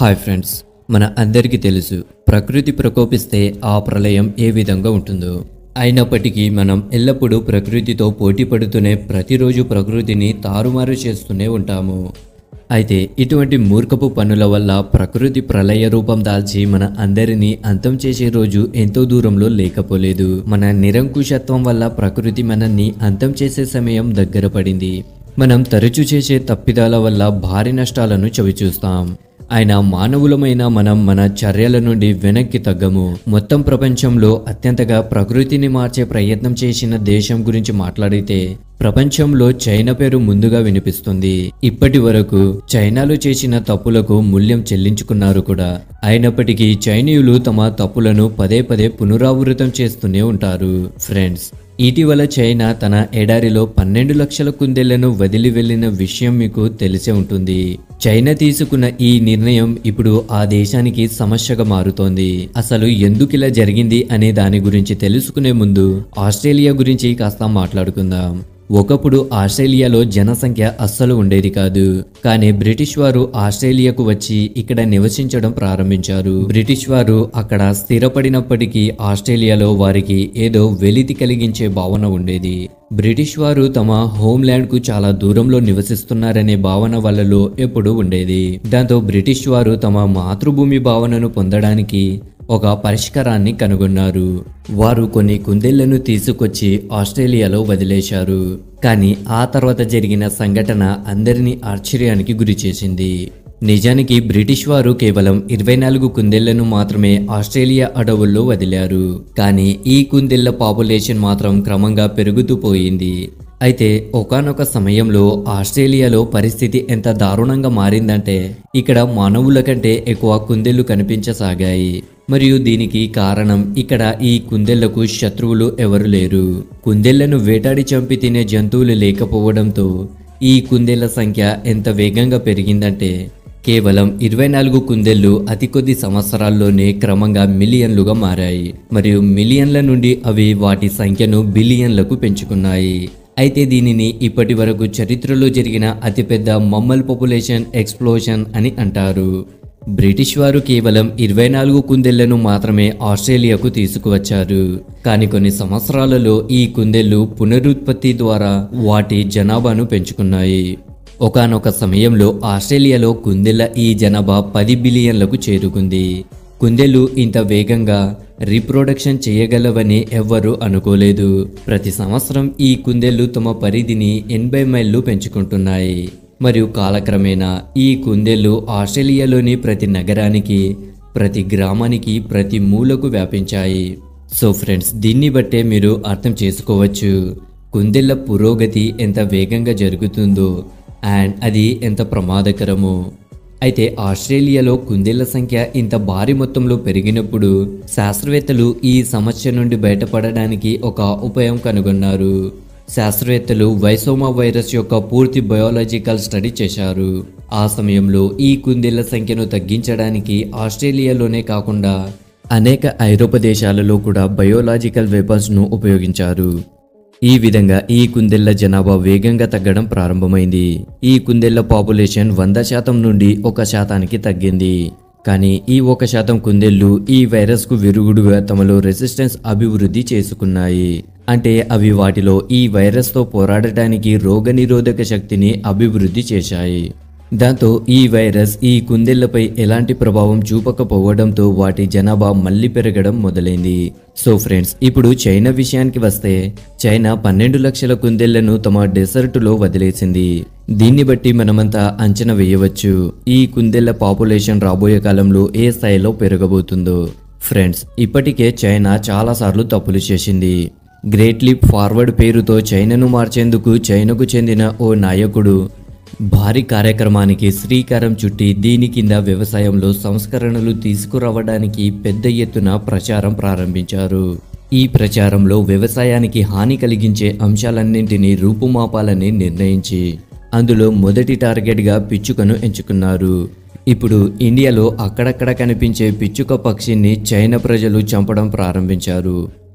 hi friends మన అందరికీ తెలుసు ప్రకృతి ప్రకోపిస్తే ఆ ప్రళయం ఏ విధంగా ఉంటుందో అయినప్పటికీ మనం ఎల్లప్పుడూ ప్రకృతితో పోటీ పడుతూనే ప్రతిరోజు ప్రకృతిని తారుమారు చేస్తూనే ఉంటాము అయితే ఇటువంటి మూర్ఖపు పనుల వల్ల ప్రకృతి ప్రళయ రూపం దాల్చి మన అందరినీ అంతం చేసే రోజు ఎంతో దూరంలో లేకపోలేదు మన నిరంకుశత్వం వల్ల ప్రకృతి మనల్ని అంతం చేసే సమయం దగ్గర పడింది మనం తరచూ చేసే తప్పిదాల వల్ల భారీ నష్టాలను చవిచూస్తాం ఆయన మానవులమైన మనం మన చర్యల నుండి వెనక్కి తగ్గము మొత్తం ప్రపంచంలో అత్యంతగా ప్రకృతిని మార్చే ప్రయత్నం చేసిన దేశం గురించి మాట్లాడితే ప్రపంచంలో చైనా పేరు ముందుగా వినిపిస్తుంది ఇప్పటి వరకు చైనాలో చేసిన తప్పులకు మూల్యం చెల్లించుకున్నారు కూడా అయినప్పటికీ చైనీయులు తమ తప్పులను పదే పదే పునరావృతం చేస్తూనే ఉంటారు ఫ్రెండ్స్ ఇటీవల చైనా తన ఎడారిలో పన్నెండు లక్షల కుందేళ్లను వదిలి వెళ్లిన విషయం మీకు తెలిసే ఉంటుంది చైనా తీసుకున్న ఈ నిర్ణయం ఇప్పుడు ఆ దేశానికి సమస్యగా మారుతోంది అసలు ఎందుకు ఇలా జరిగింది అనే దాని గురించి తెలుసుకునే ముందు ఆస్ట్రేలియా గురించి కాస్త మాట్లాడుకుందాం ఒకప్పుడు ఆస్ట్రేలియాలో జనసంఖ్య అస్సలు ఉండేది కాదు కానీ బ్రిటిష్ వారు ఆస్ట్రేలియాకు వచ్చి ఇక్కడ నివసించడం ప్రారంభించారు బ్రిటిష్ వారు అక్కడ స్థిరపడినప్పటికీ ఆస్ట్రేలియాలో వారికి ఏదో వెలితి కలిగించే భావన ఉండేది బ్రిటిష్ వారు తమ హోమ్ల్యాండ్ కు చాలా దూరంలో నివసిస్తున్నారనే భావన వాళ్ళలో ఎప్పుడూ ఉండేది దాంతో బ్రిటిష్ వారు తమ మాతృభూమి భావనను పొందడానికి ఒక పరిష్కారాన్ని కనుగొన్నారు వారు కొన్ని కుందేళ్లను తీసుకొచ్చి ఆస్ట్రేలియాలో వదిలేశారు కానీ ఆ తర్వాత జరిగిన సంఘటన అందరినీ ఆశ్చర్యానికి గురిచేసింది నిజానికి బ్రిటిష్ వారు కేవలం ఇరవై నాలుగు కుందేళ్లను మాత్రమే ఆస్ట్రేలియా అడవుల్లో వదిలారు కానీ ఈ కుందేళ్ల పాపులేషన్ మాత్రం క్రమంగా పెరుగుతూ పోయింది అయితే ఒకానొక సమయంలో ఆస్ట్రేలియాలో పరిస్థితి ఎంత దారుణంగా మారిందంటే ఇక్కడ మానవుల కంటే ఎక్కువ కుందేళ్లు కనిపించసాగాయి మరియు దీనికి కారణం ఇక్కడ ఈ కుందేళ్లకు శత్రువులు ఎవరు లేరు కుందేళ్లను వేటాడి చంపి తినే జంతువులు లేకపోవడంతో ఈ కుందేళ్ల సంఖ్య ఎంత వేగంగా పెరిగిందంటే కేవలం ఇరవై నాలుగు కుందేళ్లు అతి కొద్ది సంవత్సరాల్లోనే క్రమంగా మిలియన్లుగా మారాయి మరియు మిలియన్ల నుండి అవి వాటి సంఖ్యను బిలియన్లకు పెంచుకున్నాయి అయితే దీనిని ఇప్పటి వరకు చరిత్రలో జరిగిన అతిపెద్ద మమ్మల్ పాపులేషన్ ఎక్స్ప్లోషన్ అని అంటారు బ్రిటిష్ వారు కేవలం ఇరవై నాలుగు కుందేళ్లను మాత్రమే ఆస్ట్రేలియాకు తీసుకువచ్చారు కానీ కొన్ని సంవత్సరాలలో ఈ కుందేళ్లు పునరుత్పత్తి ద్వారా వాటి జనాభాను పెంచుకున్నాయి ఒకానొక సమయంలో ఆస్ట్రేలియాలో కుందేళ్ల ఈ జనాభా పది బిలియన్లకు చేరుకుంది కుందేళ్లు ఇంత వేగంగా రీప్రొడక్షన్ చేయగలవని ఎవ్వరూ అనుకోలేదు ప్రతి సంవత్సరం ఈ కుందేళ్లు తమ పరిధిని ఎనభై మైళ్ళు పెంచుకుంటున్నాయి మరియు కాలక్రమేణా ఈ కుందేళ్లు ఆస్ట్రేలియాలోని ప్రతి నగరానికి ప్రతి గ్రామానికి ప్రతి మూలకు వ్యాపించాయి సో ఫ్రెండ్స్ దీన్ని బట్టే మీరు అర్థం చేసుకోవచ్చు కుందేళ్ల పురోగతి ఎంత వేగంగా జరుగుతుందో అండ్ అది ఎంత ప్రమాదకరమో అయితే ఆస్ట్రేలియాలో కుందేళ్ల సంఖ్య ఇంత భారీ మొత్తంలో పెరిగినప్పుడు శాస్త్రవేత్తలు ఈ సమస్య నుండి బయటపడడానికి ఒక ఉపాయం కనుగొన్నారు శాస్త్రవేత్తలు వైసోమా వైరస్ యొక్క పూర్తి బయోలాజికల్ స్టడీ చేశారు ఆ సమయంలో ఈ కుందేళ్ల సంఖ్యను తగ్గించడానికి ఆస్ట్రేలియాలోనే కాకుండా అనేక ఐరోపా దేశాలలో కూడా బయోలాజికల్ వెపన్స్ను ఉపయోగించారు ఈ విధంగా ఈ కుందేళ్ల జనాభా వేగంగా తగ్గడం ప్రారంభమైంది ఈ కుందేళ్ల పాపులేషన్ వంద శాతం నుండి ఒక శాతానికి తగ్గింది కానీ ఈ ఒక శాతం కుందేళ్లు ఈ వైరస్కు విరుగుడుగా తమలో రెసిస్టెన్స్ అభివృద్ధి చేసుకున్నాయి అంటే అవి వాటిలో ఈ వైరస్తో పోరాడటానికి రోగనిరోధక శక్తిని అభివృద్ధి చేశాయి దాంతో ఈ వైరస్ ఈ కుందేళ్లపై ఎలాంటి ప్రభావం చూపకపోవడంతో వాటి జనాభా మళ్ళీ పెరగడం మొదలైంది సో ఫ్రెండ్స్ ఇప్పుడు చైనా విషయానికి వస్తే చైనా పన్నెండు లక్షల కుందేళ్లను తమ డెసర్టులో వదిలేసింది దీన్ని బట్టి మనమంతా అంచనా వేయవచ్చు ఈ కుందేళ్ల పాపులేషన్ రాబోయే కాలంలో ఏ స్థాయిలో పెరగబోతుందో ఫ్రెండ్స్ ఇప్పటికే చైనా చాలాసార్లు తప్పులు చేసింది గ్రేట్ లీప్ ఫార్వర్డ్ పేరుతో చైనాను మార్చేందుకు చైనాకు చెందిన ఓ నాయకుడు భారీ కార్యక్రమానికి శ్రీకారం చుట్టి దీని కింద వ్యవసాయంలో సంస్కరణలు తీసుకురావడానికి పెద్ద ఎత్తున ప్రచారం ప్రారంభించారు ఈ ప్రచారంలో వ్యవసాయానికి హాని కలిగించే అంశాలన్నింటినీ రూపుమాపాలని నిర్ణయించి అందులో మొదటి టార్గెట్గా పిచ్చుకను ఎంచుకున్నారు ఇప్పుడు ఇండియాలో అక్కడక్కడ కనిపించే పిచ్చుక పక్షిని చైనా ప్రజలు చంపడం ప్రారంభించారు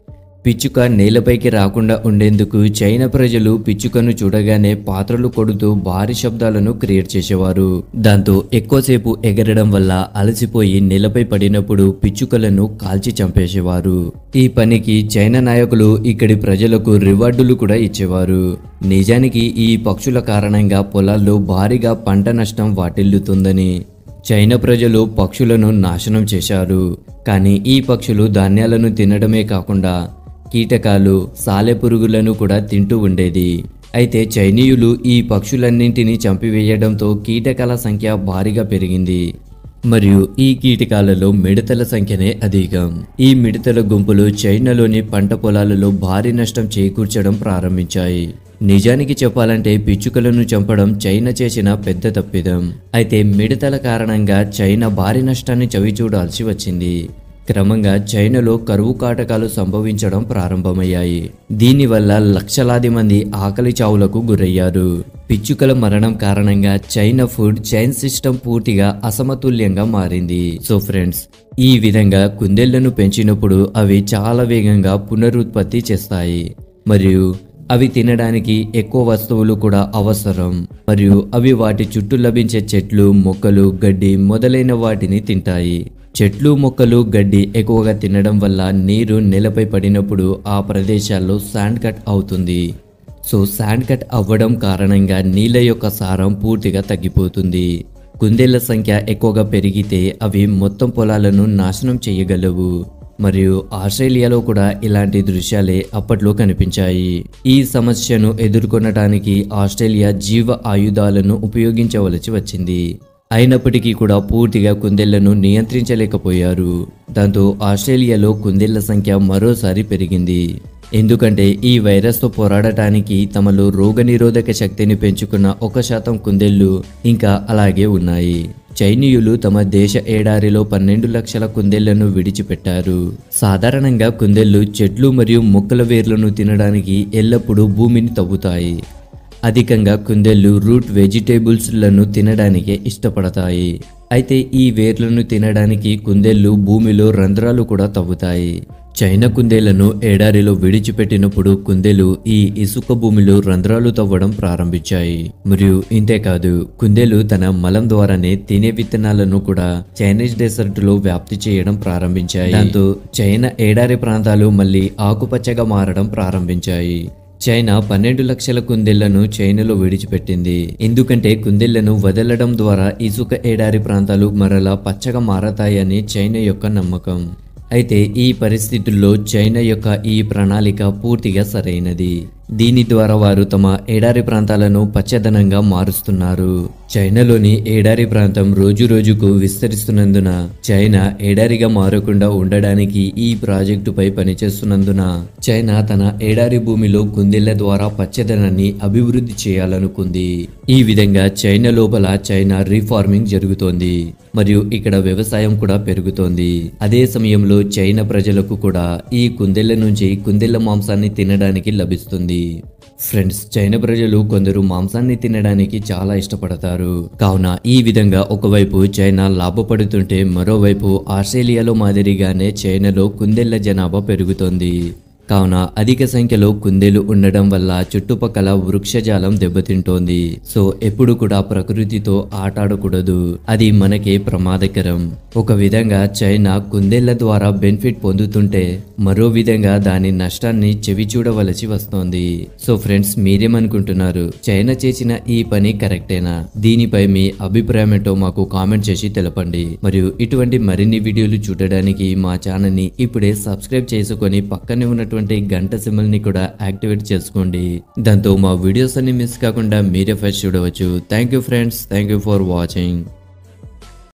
పిచ్చుక నేలపైకి రాకుండా ఉండేందుకు చైనా ప్రజలు పిచ్చుకను చూడగానే పాత్రలు కొడుతూ భారీ శబ్దాలను క్రియేట్ చేసేవారు దాంతో ఎక్కువసేపు ఎగరడం వల్ల అలసిపోయి నేలపై పడినప్పుడు పిచ్చుకలను కాల్చి చంపేసేవారు ఈ పనికి చైనా నాయకులు ఇక్కడి ప్రజలకు రివార్డులు కూడా ఇచ్చేవారు నిజానికి ఈ పక్షుల కారణంగా పొలాల్లో భారీగా పంట నష్టం వాటిల్లుతుందని చైనా ప్రజలు పక్షులను నాశనం చేశారు కానీ ఈ పక్షులు ధాన్యాలను తినడమే కాకుండా కీటకాలు సాలెపురుగులను కూడా తింటూ ఉండేది అయితే చైనీయులు ఈ పక్షులన్నింటినీ చంపివేయడంతో కీటకాల సంఖ్య భారీగా పెరిగింది మరియు ఈ కీటకాలలో మిడతల సంఖ్యనే అధికం ఈ మిడతల గుంపులు చైనాలోని పంట పొలాలలో భారీ నష్టం చేకూర్చడం ప్రారంభించాయి నిజానికి చెప్పాలంటే పిచ్చుకలను చంపడం చైనా చేసిన పెద్ద తప్పిదం అయితే మిడతల కారణంగా చైనా భారీ నష్టాన్ని చవిచూడాల్సి వచ్చింది క్రమంగా చైనాలో కరువు కాటకాలు సంభవించడం ప్రారంభమయ్యాయి దీనివల్ల లక్షలాది మంది ఆకలి చావులకు గురయ్యారు పిచ్చుకల మరణం కారణంగా చైనా ఫుడ్ చైన్ సిస్టమ్ పూర్తిగా అసమతుల్యంగా మారింది సో ఫ్రెండ్స్ ఈ విధంగా కుందేళ్లను పెంచినప్పుడు అవి చాలా వేగంగా పునరుత్పత్తి చేస్తాయి మరియు అవి తినడానికి ఎక్కువ వస్తువులు కూడా అవసరం మరియు అవి వాటి చుట్టూ లభించే చెట్లు మొక్కలు గడ్డి మొదలైన వాటిని తింటాయి చెట్లు మొక్కలు గడ్డి ఎక్కువగా తినడం వల్ల నీరు నేలపై పడినప్పుడు ఆ ప్రదేశాల్లో శాండ్ కట్ అవుతుంది సో శాండ్ కట్ అవ్వడం కారణంగా నీళ్ళ యొక్క సారం పూర్తిగా తగ్గిపోతుంది కుందేళ్ల సంఖ్య ఎక్కువగా పెరిగితే అవి మొత్తం పొలాలను నాశనం చేయగలవు మరియు ఆస్ట్రేలియాలో కూడా ఇలాంటి దృశ్యాలే అప్పట్లో కనిపించాయి ఈ సమస్యను ఎదుర్కొనడానికి ఆస్ట్రేలియా జీవ ఆయుధాలను ఉపయోగించవలసి వచ్చింది అయినప్పటికీ కూడా పూర్తిగా కుందేళ్లను నియంత్రించలేకపోయారు దాంతో ఆస్ట్రేలియాలో కుందేళ్ల సంఖ్య మరోసారి పెరిగింది ఎందుకంటే ఈ వైరస్తో పోరాడటానికి తమలో రోగనిరోధక శక్తిని పెంచుకున్న ఒక శాతం కుందేళ్లు ఇంకా అలాగే ఉన్నాయి చైనీయులు తమ దేశ ఏడారిలో పన్నెండు లక్షల కుందేళ్లను విడిచిపెట్టారు సాధారణంగా కుందేళ్లు చెట్లు మరియు మొక్కల వేర్లను తినడానికి ఎల్లప్పుడూ భూమిని తవ్వుతాయి అధికంగా కుందేళ్లు రూట్ వెజిటేబుల్స్లను తినడానికే ఇష్టపడతాయి అయితే ఈ వేర్లను తినడానికి కుందేళ్లు భూమిలో రంధ్రాలు కూడా తవ్వుతాయి చైనా కుందేళ్లను ఎడారిలో విడిచిపెట్టినప్పుడు కుందేలు ఈ ఇసుక భూమిలో రంధ్రాలు తవ్వడం ప్రారంభించాయి మరియు ఇంతేకాదు కుందేలు తన మలం ద్వారానే తినే విత్తనాలను కూడా చైనీస్ డెసర్ట్ లో వ్యాప్తి చేయడం ప్రారంభించాయి దాంతో చైనా ఎడారి ప్రాంతాలు మళ్ళీ ఆకుపచ్చగా మారడం ప్రారంభించాయి చైనా పన్నెండు లక్షల కుందేళ్లను చైనాలో విడిచిపెట్టింది ఎందుకంటే కుందేళ్లను వదలడం ద్వారా ఇసుక ఏడారి ప్రాంతాలు మరలా పచ్చగా మారతాయని చైనా యొక్క నమ్మకం అయితే ఈ పరిస్థితుల్లో చైనా యొక్క ఈ ప్రణాళిక పూర్తిగా సరైనది దీని ద్వారా వారు తమ ఎడారి ప్రాంతాలను పచ్చదనంగా మారుస్తున్నారు చైనాలోని ఎడారి ప్రాంతం రోజు రోజుకు విస్తరిస్తున్నందున చైనా ఎడారిగా మారకుండా ఉండడానికి ఈ ప్రాజెక్టుపై పనిచేస్తున్నందున చైనా తన ఎడారి భూమిలో కుందేళ్ల ద్వారా పచ్చదనాన్ని అభివృద్ధి చేయాలనుకుంది ఈ విధంగా చైనా లోపల చైనా రీఫార్మింగ్ జరుగుతోంది మరియు ఇక్కడ వ్యవసాయం కూడా పెరుగుతోంది అదే సమయంలో చైనా ప్రజలకు కూడా ఈ కుందేళ్ల నుంచి కుందేళ్ల మాంసాన్ని తినడానికి లభిస్తుంది ఫ్రెండ్స్ చైనా ప్రజలు కొందరు మాంసాన్ని తినడానికి చాలా ఇష్టపడతారు కావున ఈ విధంగా ఒకవైపు చైనా లాభపడుతుంటే మరోవైపు ఆస్ట్రేలియాలో మాదిరిగానే చైనాలో కుందేళ్ల జనాభా పెరుగుతోంది కావున అధిక సంఖ్యలో కుందేలు ఉండడం వల్ల చుట్టుపక్కల వృక్షజాలం దెబ్బతింటోంది సో ఎప్పుడు కూడా ప్రకృతితో ఆటాడకూడదు అది మనకే ప్రమాదకరం ఒక విధంగా చైనా కుందేళ్ల ద్వారా బెనిఫిట్ పొందుతుంటే మరో విధంగా దాని నష్టాన్ని చెవి చూడవలసి వస్తోంది సో ఫ్రెండ్స్ మీరేమనుకుంటున్నారు చైనా చేసిన ఈ పని కరెక్టేనా దీనిపై మీ అభిప్రాయం ఏంటో మాకు కామెంట్ చేసి తెలపండి మరియు ఇటువంటి మరిన్ని వీడియోలు చూడడానికి మా ఛానల్ ని ఇప్పుడే సబ్స్క్రైబ్ చేసుకొని పక్కనే ఉన్నటువంటి గంట సింబల్ ని కూడా యాక్టివేట్ చేసుకోండి దాంతో మా వీడియోస్ అన్ని మిస్ కాకుండా మీరే ఫస్ట్ చూడవచ్చు thank you friends thank you for watching